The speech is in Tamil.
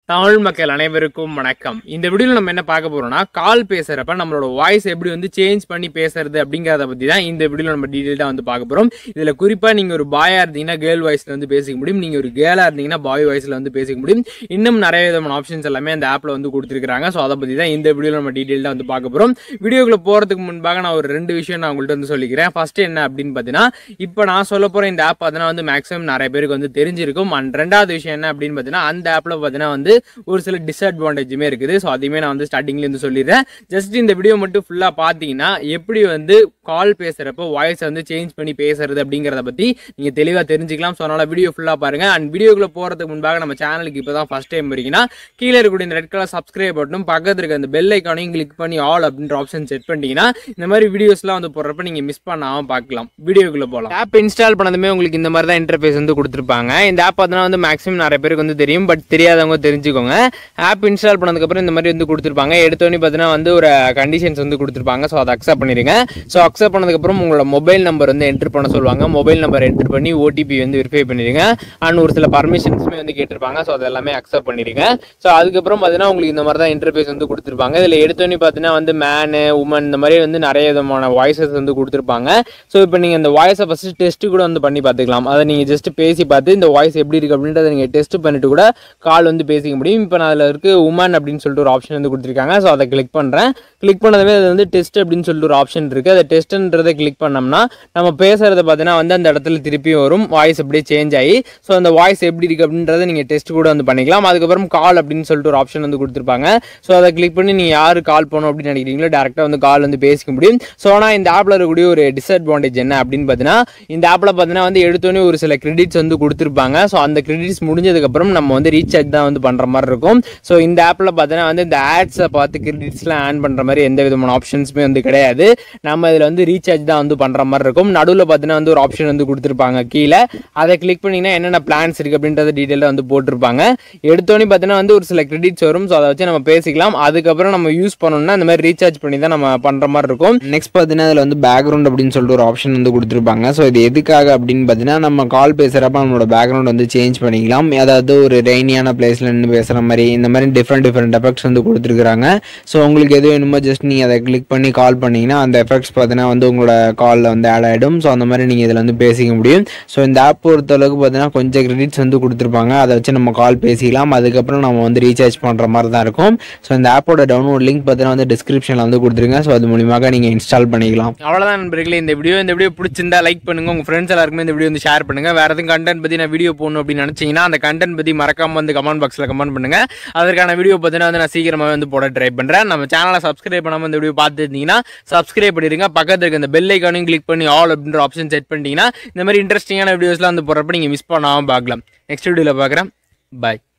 தமிழ் மக்கள் அனைவருக்கும் வணக்கம் இந்த வீடியோவில் நம்ம என்ன பார்க்க போறோம்னா கால் பேசுறப்ப நம்மளோட வாய்ஸ் எப்படி வந்து சேஞ்ச் பண்ணி பேசுறது அப்படிங்கிறத பத்தி தான் இந்த வீடியோவில் நம்ம டீடைல்டாக வந்து பார்க்க போறோம் இதுல குறிப்பா நீங்க ஒரு பாயா இருந்தீங்கன்னா கேர்ள் வாய்ஸ்ல வந்து பேசிக்க முடியும் நீங்க ஒரு கேர்ளா இருந்தீங்கன்னா பாய் வாய்ஸ்ல வந்து பேசிக்க முடியும் இன்னும் நிறைய விதமான ஆப்ஷன்ஸ் எல்லாமே அந்த ஆப்ல வந்து கொடுத்துருக்காங்க ஸோ அதை பத்தி தான் இந்த வீடியோவில் நம்ம டீடைல்டாக வந்து பார்க்க போறோம் வீடியோக்குள்ள போறதுக்கு முன்பாக நான் ஒரு ரெண்டு விஷயம் நான் உங்கள்கிட்ட வந்து சொல்லிக்கிறேன் ஃபர்ஸ்ட் என்ன அப்படின்னு பார்த்தீங்கன்னா இப்போ நான் சொல்ல போற இந்த ஆப் பார்த்தீங்கன்னா வந்து மேக்ஸிமம் நிறைய பேருக்கு வந்து தெரிஞ்சிருக்கும் அண்ட் ரெண்டாவது விஷயம் என்ன அப்படின்னு பார்த்தீங்கன்னா அந்த ஆப்ல பார்த்தீங்கன்னா வந்து ஒரு சில டிஸ்அட்வான்டேஜுமே இருக்குது ஸோ அதையுமே நான் வந்து ஸ்டார்டிங்ல இருந்து சொல்லிடுறேன் ஜஸ்ட் இந்த வீடியோ மட்டும் ஃபுல்லாக பார்த்தீங்கன்னா எப்படி வந்து கால் பேசுகிறப்போ வாய்ஸ் வந்து சேஞ்ச் பண்ணி பேசுறது அப்படிங்கிறத பற்றி நீங்கள் தெளிவாக தெரிஞ்சுக்கலாம் ஸோ அதனால் வீடியோ ஃபுல்லாக பாருங்க அண்ட் வீடியோக்குள்ள போகிறதுக்கு முன்பாக நம்ம சேனலுக்கு இப்போ தான் ஃபஸ்ட் டைம் வரீங்கன்னா கீழே இருக்கக்கூடிய இந்த ரெட் கலர் சப்ஸ்கிரைப் பட்டனும் பக்கத்தில் இருக்க அந்த பெல் ஐக்கானையும் கிளிக் பண்ணி ஆல் அப்படின்ற ஆப்ஷன் செட் பண்ணிட்டீங்கன்னா இந்த மாதிரி வீடியோஸ்லாம் வந்து போடுறப்ப நீங்கள் மிஸ் பண்ணாமல் பார்க்கலாம் வீடியோக்குள்ளே போகலாம் ஆப் இன்ஸ்டால் பண்ணதுமே உங்களுக்கு இந்த மாதிரி தான் இன்டர்ஃபேஸ் வந்து கொடுத்துருப்பாங்க இந்த ஆப் பார்த்தீங்கன்னா வந்து மேக்ஸிமம் நிறைய பேருக்கு வந்து தெரியும் பட் தெரியாதவங்க தெரிஞ்சுக்கோங்க ஆப் இன்ஸ்டால் பண்ணதுக்கப்புறம் இந்த மாதிரி வந்து கொடுத்துருப்பாங்க எடுத்தோடனே பார்த்தீங்கன்னா வந்து ஒரு கண்டிஷன்ஸ் வந்து கொடுத்துருப்பாங்க ஸோ அதை அக்செப்ட் பண்ணிடுங்க ஸோ அக்செப்ட் பண்ணதுக்கப்புறம் உங்களோட மொபைல் நம்பர் வந்து என்ட்ரு பண்ண சொல்லுவாங்க மொபைல் நம்பர் என்ட்ரு பண்ணி ஓடிபி வந்து வெரிஃபை பண்ணிடுங்க அண்ட் ஒரு சில பர்மிஷன்ஸுமே வந்து கேட்டிருப்பாங்க ஸோ அது எல்லாமே அக்செப்ட் பண்ணிடுங்க ஸோ அதுக்கப்புறம் பார்த்தீங்கன்னா உங்களுக்கு இந்த மாதிரி தான் இன்டர்ஃபேஸ் வந்து கொடுத்துருப்பாங்க இதில் எடுத்தோடனே பார்த்தீங்கன்னா வந்து மேனு உமன் இந்த மாதிரி வந்து நிறைய விதமான வாய்ஸஸ் வந்து கொடுத்துருப்பாங்க ஸோ இப்போ நீங்கள் இந்த வாய்ஸை ஃபஸ்ட்டு டெஸ்ட் கூட வந்து பண்ணி பார்த்துக்கலாம் அதை நீங்கள் ஜஸ்ட் பேசி பார்த்து இந்த வாய்ஸ் எப்படி இருக்குது அப்படின்றத நீங்கள் டெஸ்ட் பண்ணிட்டு கூட கால் வந்து பேசிக்க முடியும் இப்போ நான் அதில் இருக்கு உமன் அப்படின்னு சொல்லிட்டு ஒரு ஆப்ஷன் வந்து கொடுத்துருக்காங்க ஸோ அதை கிளிக் பண்ணுறேன் கிளிக் பண்ணதுமே அது வந்து டெஸ்ட் அப்படின்னு சொல்லிட்டு ஒரு ஆப்ஷன் இருக்குது அதை டெஸ்ட்ன்றதை கிளிக் பண்ணோம்னா நம்ம பேசுகிறத பார்த்தீங்கன்னா வந்து அந்த இடத்துல திருப்பி வரும் வாய்ஸ் அப்படியே சேஞ்ச் ஆகி ஸோ அந்த வாய்ஸ் எப்படி இருக்குது அப்படின்றத நீங்கள் டெஸ்ட் கூட வந்து பண்ணிக்கலாம் அதுக்கப்புறம் கால் அப்படின்னு சொல்லிட்டு ஒரு ஆப்ஷன் வந்து கொடுத்துருப்பாங்க ஸோ அதை கிளிக் பண்ணி நீங்கள் யார் கால் பண்ணணும் அப்படின்னு நினைக்கிறீங்களோ டேரெக்டாக வந்து கால் வந்து பேசிக்க முடியும் ஸோ ஆனால் இந்த ஆப்பில் இருக்கக்கூடிய ஒரு டிஸ்அட்வான்டேஜ் என்ன அப்படின்னு பார்த்தீங்கன்னா இந்த ஆப்பில் பார்த்தீங்கன்னா வந்து எடுத்தோடனே ஒரு சில கிரெடிட்ஸ் வந்து கொடுத்துருப்பாங்க ஸோ அந்த கிரெடிட்ஸ் முடிஞ்சதுக்கப்புறம் நம்ம வந்து ரீசார்ஜ் தான் வந்து பண்ணுற மாதிரி இருக்கும் ஸோ இந்த ஆப்பில் பார்த்தீங்கன்னா வந்து இந்த ஆட்ஸை பார்த்து கிரெடிட்ஸ்லாம் ஆன் பண்ணுற மாதிரி எந்த விதமான ஆப்ஷன்ஸுமே வந்து கிடையாது நம்ம இதில் வந்து ரீசார்ஜ் தான் வந்து பண்ணுற மாதிரி இருக்கும் நடுவில் பார்த்தீங்கன்னா வந்து ஒரு ஆப்ஷன் வந்து கொடுத்துருப்பாங்க கீழே அதை கிளிக் பண்ணிங்கன்னா என்னென்ன பிளான்ஸ் இருக்குது அப்படின்றத டீட்டெயிலாக வந்து போட்டிருப்பாங்க எடுத்தோடனே பார்த்தீங்கன்னா வந்து ஒரு சில கிரெடிட்ஸ் வரும் ஸோ அதை வச்சு நம்ம பேசிக்கலாம் அதுக்கப்புறம் நம்ம யூஸ் பண்ணணும்னா இந்த மாதிரி ரீசார்ஜ் பண்ணி தான் நம்ம பண்ணுற மாதிரி இருக்கும் நெக்ஸ்ட் பார்த்தீங்கன்னா அதில் வந்து பேக்ரவுண்ட் அப்படின்னு சொல்லிட்டு ஒரு ஆப்ஷன் வந்து கொடுத்துருப்பாங்க ஸோ இது எதுக்காக அப்படின்னு பார்த்தீங்கன்னா நம்ம கால் பேசுகிறப்ப நம்மளோட பேக்ரவுண்ட் வந்து சேஞ்ச் பண்ணிக்கலாம் அதாவது ஒரு ரெய்னியான பிளேஸில் நின்று பேசுகிற மாதிரி இந்த மாதிரி டிஃப்ரெண்ட் டிஃப்ரெண்ட் எஃபெக்ட்ஸ் வந்து கொடுத்துருக்காங்க ஸோ உங்களுக்கு எது வேணுமோ ஜஸ்ட் நீங்கள் அதை கிளிக் பண்ணி கால் பண்ணிங்கன்னா அந்த எஃபெக்ட்ஸ் பார்த்தீங்கன்னா வந்து உங்களோட காலில் வந்து ஆட் ஆகிடும் ஸோ அந்த மாதிரி நீங்கள் இதில் வந்து பேசிக்க முடியும் ஸோ இந்த ஆப் பொறுத்தளவுக்கு பார்த்தீங்கன்னா கொஞ்சம் கிரெடிட்ஸ் வந்து கொடுத்துருப்பாங்க அதை வச்சு நம்ம கால் பேசிக்கலாம் அதுக்கப்புறம் நம்ம வந்து ரீசார்ஜ் பண்ணுற மாதிரி தான் இருக்கும் ஸோ இந்த ஆப்போட டவுன்லோட் லிங்க் பார்த்தீங்கன்னா வந்து டிஸ்கிரிப்ஷனில் வந்து கொடுத்துருங்க ஸோ அது மூலியமாக நீங்கள் இன்ஸ்டால் பண்ணிக்கலாம் அவ்வளோதான் நண்பர்களே இந்த வீடியோ இந்த வீடியோ பிடிச்சிருந்தா லைக் பண்ணுங்க உங்க ஃப்ரெண்ட்ஸ் எல்லாருக்குமே இந்த வீடியோ வந்து ஷேர் பண்ணுங்க வேற எதுவும் கண்டென்ட் பத்தி நான் வீடியோ போடணும் அப்படின்னு நினைச்சீங்கன்னா அந்த கண்டென்ட் பத்தி மறக்காம வந்து கமெண்ட் பாக்ஸ்ல கமெண்ட் பண்ணுங்க அதற்கான வீடியோ பார்த்தீங்கன்னா வந்து நான் சீக்கிரமாவே வந்து போட ட்ரை பண்றேன் நம்ம சேனலை சப்ஸ்கிரைப் பண்ணாம இந்த வீடியோ பார்த்துருந்தீங்கன்னா சப்ஸ்கிரைப் பண்ணிருங்க பக்கத்துல இருக்க இந்த பெல் ஐக்கானையும் கிளிக் பண்ணி ஆல் அப்படின்ற ஆப்ஷன் செட் பண்ணிட்டீங்கன்னா இந்த மாதிரி இன்ட்ரெஸ்டிங்கான வீடியோஸ்லாம் வந்து போடுறப்ப நீங்க மிஸ் பண்ணாம பார்க்கலாம் நெக்ஸ்ட் வீடியோல பார்க்குறேன் பாய்